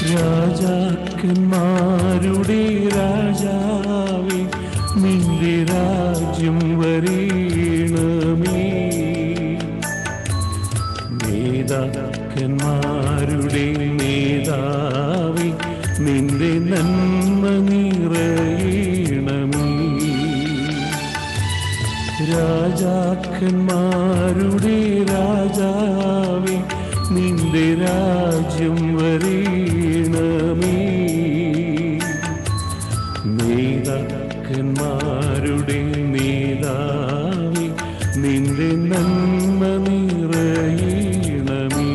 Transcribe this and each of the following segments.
രാജാക്കന്മാരുടെ രാജാവേ നിന്റെ രാജ്യം വരേണമേ നേതാക്കന്മാരുടെ നേതാവേ നിന്റെ നന്മ നിറയണമേ രാജാക്കന്മാരുടെ രാജാവേ നിന്റെ രാജ്യം വരേണമേ നേതാക്കന്മാരുടെ നേതാവേ നിന്റെ നന്മ നിറയണമേ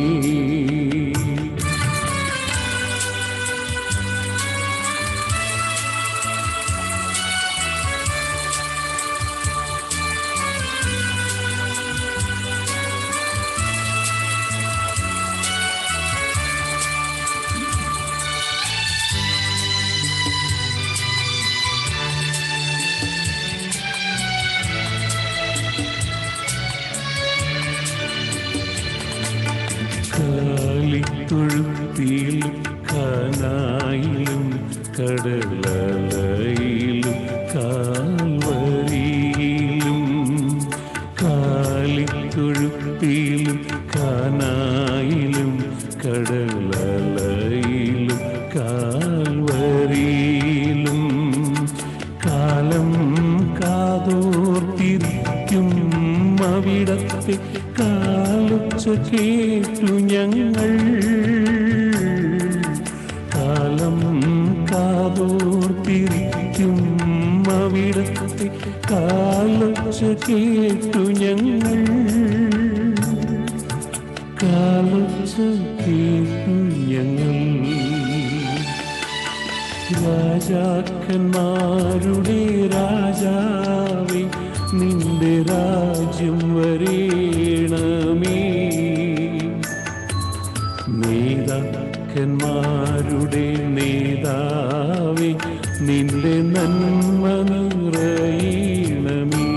കാലിത്തൊഴുത്തിയിൽ കാനായിലും കടലലയിലും കാൽവരിയിലും കാലിത്തൊഴുത്തിയിലും കാനായിലും കടലലയിലും കാൽവരിയിലും കാലം കാതോർത്തിരിക്കും അവിടത്തെ കാലൊച്ച കേട്ടു ഞങ്ങൾ കാലം കാതോർത്തിരിക്കും അവിടത്തെ കാലൊച്ച കേട്ടു ഞങ്ങൾ കാലൊച്ച കേട്ടു ഞങ്ങൾ രാജാക്കന്മാരുടെ രാജാവേ നിന്റെ രാജ്യം വരേണമേ നേതാക്കന്മാരുടെ നേതാവേ നിന്റെ നന്മ നിറയണമേ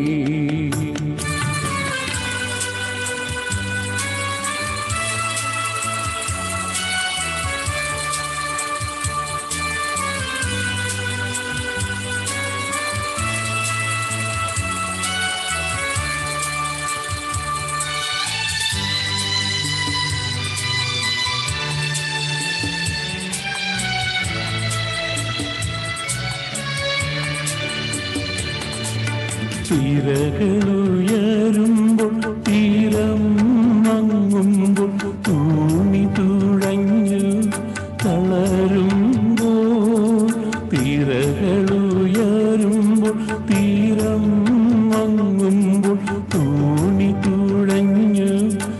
തിരകളുയരുമ്പോൾ തീരം മങ്ങുമ്പോൾ തൂണി തുഴഞ്ഞു തളരുമ്പോൾ തിരകളുയരുമ്പോൾ തീരം മങ്ങുമ്പോൾ തൂണി തുഴഞ്ഞു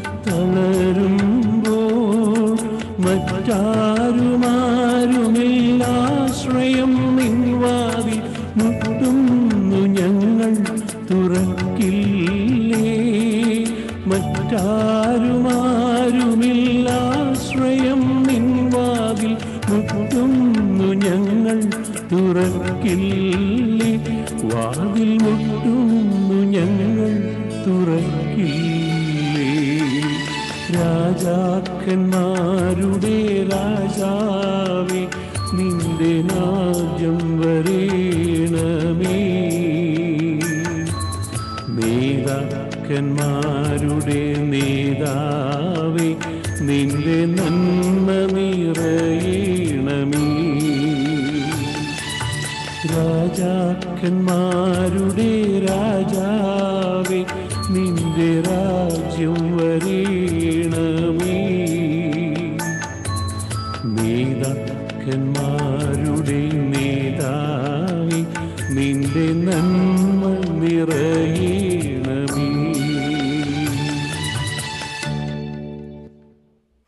തളരുമ്പോൾ മറ്റാരുമാരുമില്ലാശ്രയം നിൻവാതി മുട്ടുന്നു ഞങ്ങൾ തുറക്കില്ലേ മറ്റാരുമാരുമില്ലാശ്രയം നിൻവാതിൽ മുട്ടുന്നു ഞങ്ങൾ തുറക്കില്ലേ വാതിൽ മുട്ടുന്നു ഞങ്ങൾ തുറക്കില്ലേ രാജാക്കന്മാരുടെ രാജാവേ നിന്റെ രാജ്യം വരേണമേ നേതാക്കന്മാരുടെ നേതാവേ നിന്റെ നന്മ നിറയണമേ രാജാക്കന്മാരുടെ രാജാവേ നിന്റെ രാജ്യം വരേണമേ നേതാക്കന്മാരുടെ നേതാവേ നിന്റെ നന്മ നിറയേ